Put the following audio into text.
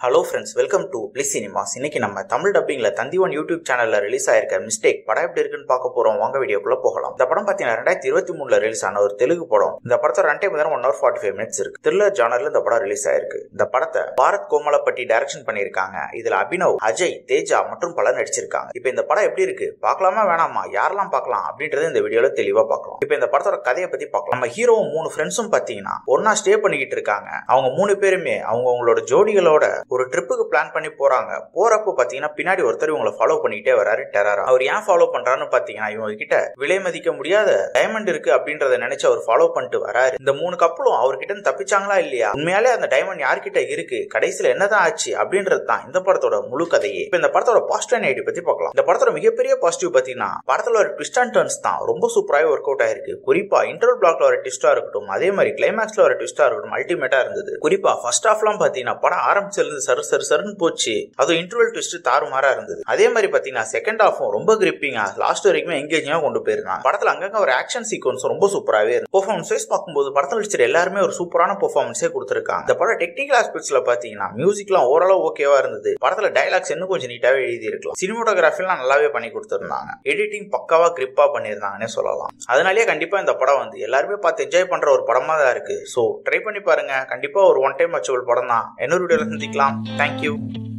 hello friends welcome to பிளி cinemas இன்னைக்கு நம்ம தமிழ் டப்பிங்ல தந்தி ஒன் யூடியூப் சேனல்ல ரிலீஸ் ஆயிருக்க மிஸ்டேக் படம் எப்படி இருக்குன்னு பார்க்க போறோம் வாங்க வீடியோக்குள்ள போகலாம் இந்த படம் பார்த்தீங்கன்னா ரெண்டாயிரத்தி இருபத்தி மூணுல ரிலீஸ் ஆன ஒரு தெலுங்கு படம் இந்த படத்தோட run time one hour forty five minutes இருக்கு த்ரில்லர் ஜானர்ல இந்த படம் ரிலீஸ் ஆயிருக்கு இந்த படத்தை பாரத் கோமலப்பட்டி டைரக்ஷன் பண்ணியிருக்காங்க இதுல அபினவ் அஜய் தேஜா மற்றும் பலர் நடிச்சிருக்காங்க இப்போ இந்த படம் எப்படி இருக்கு பார்க்கலாமா வேணாமா யாரெல்லாம் பார்க்கலாம் அப்படின்றது இந்த வீடியோல தெளிவா பார்க்கலாம் இப்போ இந்த படத்தோட கதையை பத்தி பார்க்கலாம் நம்ம ஹீரோவும் மூணு ஃப்ரெண்ட்ஸும் பார்த்தீங்கன்னா ஒன்னா ஸ்டே பண்ணிக்கிட்டு இருக்காங்க அவங்க மூணு பேருமே அவங்க அவங்களோட ஜோடிகளோட ஒரு ட்ரிப்புக்கு பிளான் பண்ணி போறாங்க போறப்போ பாத்தீங்கன்னா பின்னாடி ஒருத்தர் இவங்களை ஃபாலோ பண்ணிக்கிட்டே வராரு டெரரா அவர் ஏன் ஃபாலோ பண்றாருன்னு பாத்தீங்கன்னா இவங்க கிட்ட விலை மதிக்க முடியாத டைமண்ட் இருக்கு அப்படின்றத நினைச்சு அவர் ஃபாலோ பண்ணிட்டு வராரு இந்த மூணு கப்பலும் அவர்கிட்ட இருந்து தப்பிச்சாங்களா இல்லையா உண்மையாலே அந்த டைமண்ட் யார்கிட்ட இருக்கு கடைசியில என்னதான் ஆச்சு அப்படின்றது தான் இந்த படத்தோட முழு கதையே இப்ப இந்த படத்தோட பாசிட்டிவ் நைட்டி பத்தி பார்க்கலாம் இந்த படத்தோட மிகப்பெரிய பாசிட்டிவ் பாத்தீங்கன்னா படத்துல ஒரு ட்விஸ்ட் அண்ட் டர்ன்ஸ் தான் ரொம்ப சூப்பராகவே ஒர்க் அவுட் ஆயிருக்கு குறிப்பா இன்டர்வல் பிளாக்ல வர ட்விஸ்டா இருக்கட்டும் அதே மாதிரி கிளைமேக்ஸ்ல வர ட்விஸ்டா இருக்கட்டும் அல்டிமேட்டா இருந்தது குறிப்பா ஃபர்ஸ்ட் ஹாஃப்லாம் பாத்தீங்கன்னா படம் ஆரம்பிச்சதுல இருந்து சரு சரு சருன்னு போச்சு அதுவும் இன்டர்வல் ட்விஸ்ட் தாறுமாறா இருந்தது அதே மாதிரி பாத்தீங்கன்னா செகண்ட் ஹாஃபும் ரொம்ப கிரிப்பிங்கா லாஸ்ட் வரைக்கும் எங்கேஜிங்கா கொண்டு போயிருந்தாங்க படத்துல அங்கங்க ஒரு ஆக்ஷன் சீக்வன்ஸ் ரொம்ப சூப்பராகவே இருக்கு பெர்ஃபார்மன்ஸ் வைஸ் பார்க்கும்போது படத்தில் நடிச்சிருக்க எல்லாருமே ஒரு சூப்பரான பெர்ஃபார்மன்ஸே கொடுத்துருக்காங்க இந்த படம் டெக்னிக்கல் ஆஸ்பெக்ட்ஸ்ல பாத்தீங்கன்னா மியூசிக்லாம் ஓரளவு ஓகேவா இருந்தது படத்துல டைலாக்ஸ் இன்னும் கொஞ்சம் நீட்டாவே எழுதி இருக்கலாம் சினிமோட்டோகிராஃபிலாம் நல்லாவே பண்ணி கொடுத்துருந்தாங்க எடிட்டிங் பக்காவா கிரிப்பா பண்ணியிருந்தாங்கன்னே சொல்லலாம் அதனாலேயே கண்டிப்பா இந்த படம் வந்து எல்லாருமே பார்த்து என்ஜாய் பண்ற ஒரு படமா தான் இருக்கு ஸோ ட்ரை பண்ணி பாருங்க கண்டிப்பா ஒரு ஒன் டைம் அச்சபிள் படம் தான் இன்னொரு வீடியோல சந்திக்கலாம் தேங்க்யூ